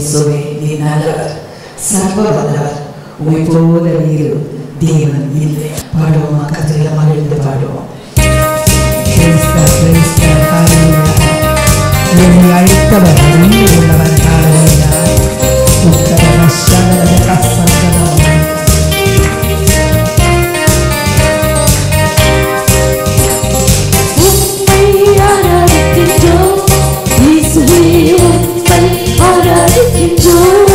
இயேசுவே நீ நல்லவர் சர்வ வல்லவர் உமை போல நீர் தேவன் இல்லை பாடுவோமா கத்திரில மகிழ்ந்து பாடுவோம் Praise God, praise God, hallelujah. என்னை அழைத்தவர் நீ உள்ளவர் hallelujah. உக்கர ரஷகர கசங்கரம். உம்மை ஆராதிக்கின்றோம் இயேசுவே உம்மை ஆராதிக்கின்றோம்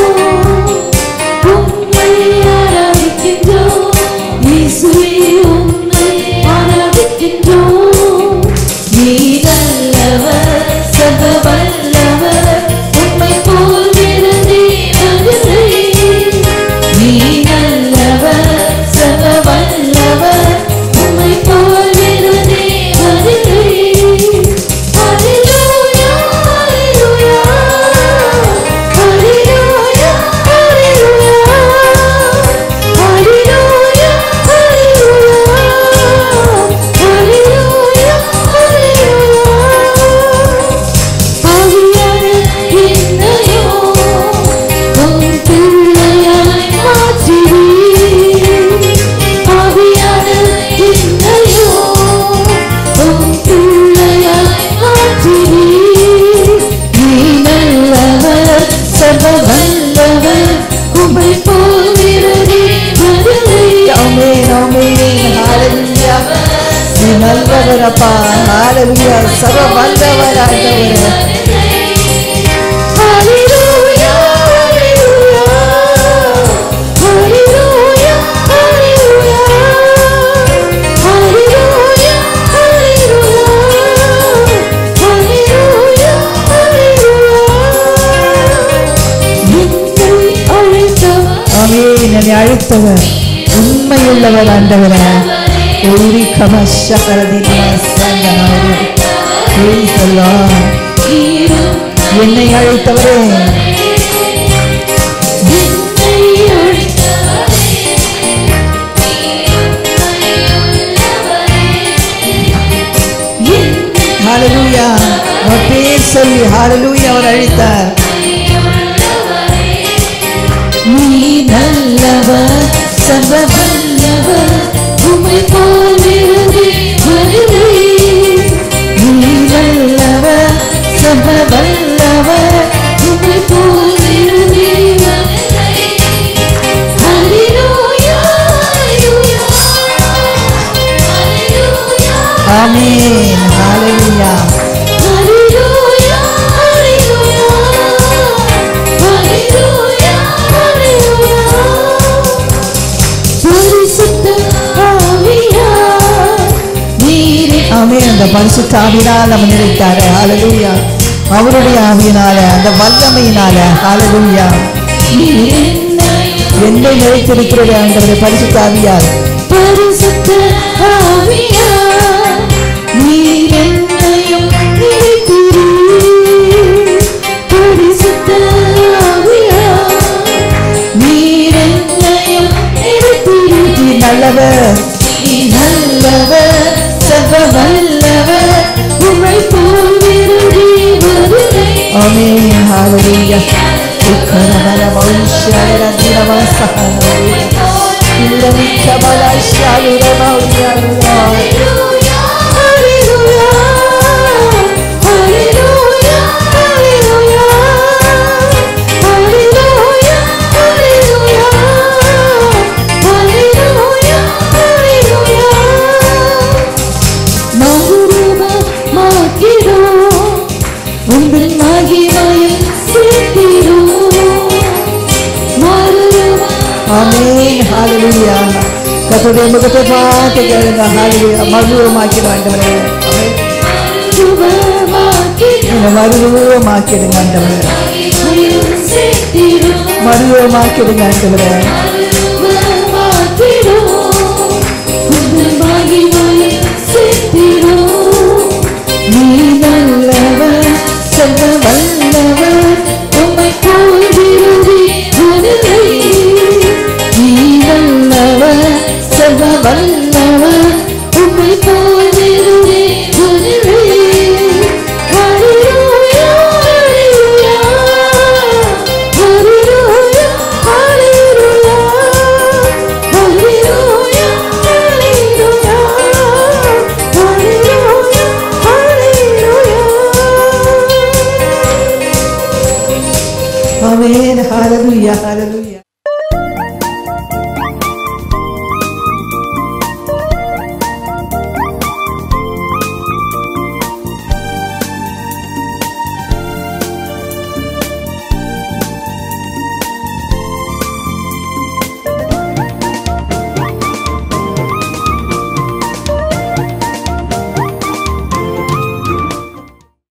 உம்மை ஆராதிக்கின்றோம் இயேசுவே உம்மை ஆராதிக்கின்றோம் நீ நல்லவர் சர்வ வல்லவர் உம்மை போல் வேறு தேவனில்லை நீ நல்லவர் சர்வ வல்லவர் உம்மை போல் வேறு தேவனில்லை ஹalleluya ஹalleluya ஹalleluya ஹalleluya ஹalleluya ஹalleluya ஹalleluya ஆவியான என்னையோ உம் பிள்ளையாய் மாற்றினீர். ஆவியான என்னையோ உம் பிள்ளையாய் மாற்றினீர். நீ நல்லவர், சர்வ வல்லவர், உம்மை போல் வேறு தேவனில்லை. ஆமென், ஆமென், hallelujah. நீ நல்லவர் அப்பா hallelujah. சர்வ வல்லவர் ஆண்டவரே Hallelujah, hallelujah, hallelujah, hallelujah, hallelujah, hallelujah, hallelujah. என்னை அழைத்தவர் ஆமென் என்னை அழைத்தவர் உண்மையுள்ளவர் ஆண்டவரே ஓரி கமஷகரதி நமஸ்தங்கனாரே Praise the Lord. நீரும் என்னை அழைத்தவரே என்னை அழைத்தவரே என்னை ஹalleluya அவர் பேர் சொல்லி ஹalleluya அவர் அழைத்தார் நீ நல்லவர் சர்வ வல்லவர் உம்மை போல் வேறு தேவனில்லை. நீ நல்லவர் சர்வ வல்லவர் உம்மை போல் வேறு தேவனில்லை. ஹalleluya, ஹalleluya, ஹalleluya. ஆமென் ஹalleluya Hallelujah, hallelujah, hallelujah, hallelujah. பரிசுத்த ஆவியார் நீரே ஆமென் அந்த பரிசுத்த ஆவியினால் நம்ம நிறைத்தார் ஹalleluya அவருடைய ஆவியினால அந்த வல்லமையினால ஹalleluya நீர் என்னை என்னை நிறைத்திருக்கிறது ஆண்டவரே பரிசுத்த ஆவியால் பரிசுத்த ஆவியார் நீர் என்னையும் நிறைத்தீரீர். பரிசுத்த ஆவியார் நீர் என்னையும் நிறைத்தீரீர். நீ நல்லவர் நீ நல்லவர் சர்வ வல்லவர் உம்மை போல் வேறு தேவனில்லை. ஆமென் ஹalleluya உக்கரமல மௌஷால தினவசஹனே இல்லமி கபல ஷாலுர Maulya Hallelujah, hallelujah, hallelujah, hallelujah, hallelujah, hallelujah, hallelujah, hallelujah. மகுரூபமாக்கிறோம், உங்கள் மகிமையை சேர்க்கிறோம். மறுரூபம் ஆமென் ஹalleluya கர்த்தருடைய முகத்தை பார்த்து கேளுங்க ஹalleluya மறுரூபமாக்கிடும் ஆண்டவரே ஆமென் மறுரூபமாக்கிறோம். என்னை மறுரூபமாக்கிடுங்க ஆண்டவரே மறுரூபமாக்கிடுங்க ஆண்டவரே நீ நல்லவர் செல்வ வல்லவர் உம்மை போல் விருதி நீ நல்லவர் செல்வ வல்லவர் உம்மை போல் வேறு தேவனில்லை. Hallelujah, hallelujah, ஹalleluya ஹalleluya